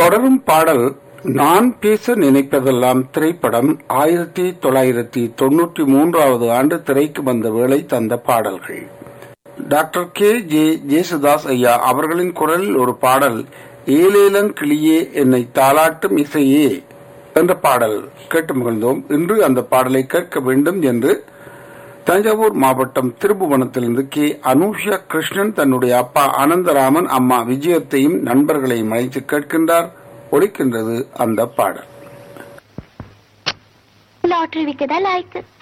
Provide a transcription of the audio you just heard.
தொடரும் பாடல் நான் பேச நினைப்பதெல்லாம் திரைப்படம் ஆயிரத்தி தொள்ளாயிரத்தி தொன்னூற்றி மூன்றாவது ஆண்டு திரைக்கு வந்த வேளை தந்த பாடல்கள் டாக்டர் கே ஜே ஜேசுதாஸ் ஐயா அவர்களின் குரலில் ஒரு பாடல் ஏலேலங் கிளியே என்னை தாளாட்டும் இசையே என்ற பாடல் கேட்டு மகிழ்ந்தோம் இன்று அந்த பாடலை கேட்க வேண்டும் என்று தஞ்சாவூர் மாவட்டம் திருப்புவனத்திலிருந்து கே அனுஷா கிருஷ்ணன் தன்னுடைய அப்பா அனந்தராமன் அம்மா விஜயத்தையும் நண்பர்களையும் அழைத்து கேட்கின்றார் ஒலிக்கின்றது அந்த பாடல் லாட்டரி விற்கதா லாய்க்கு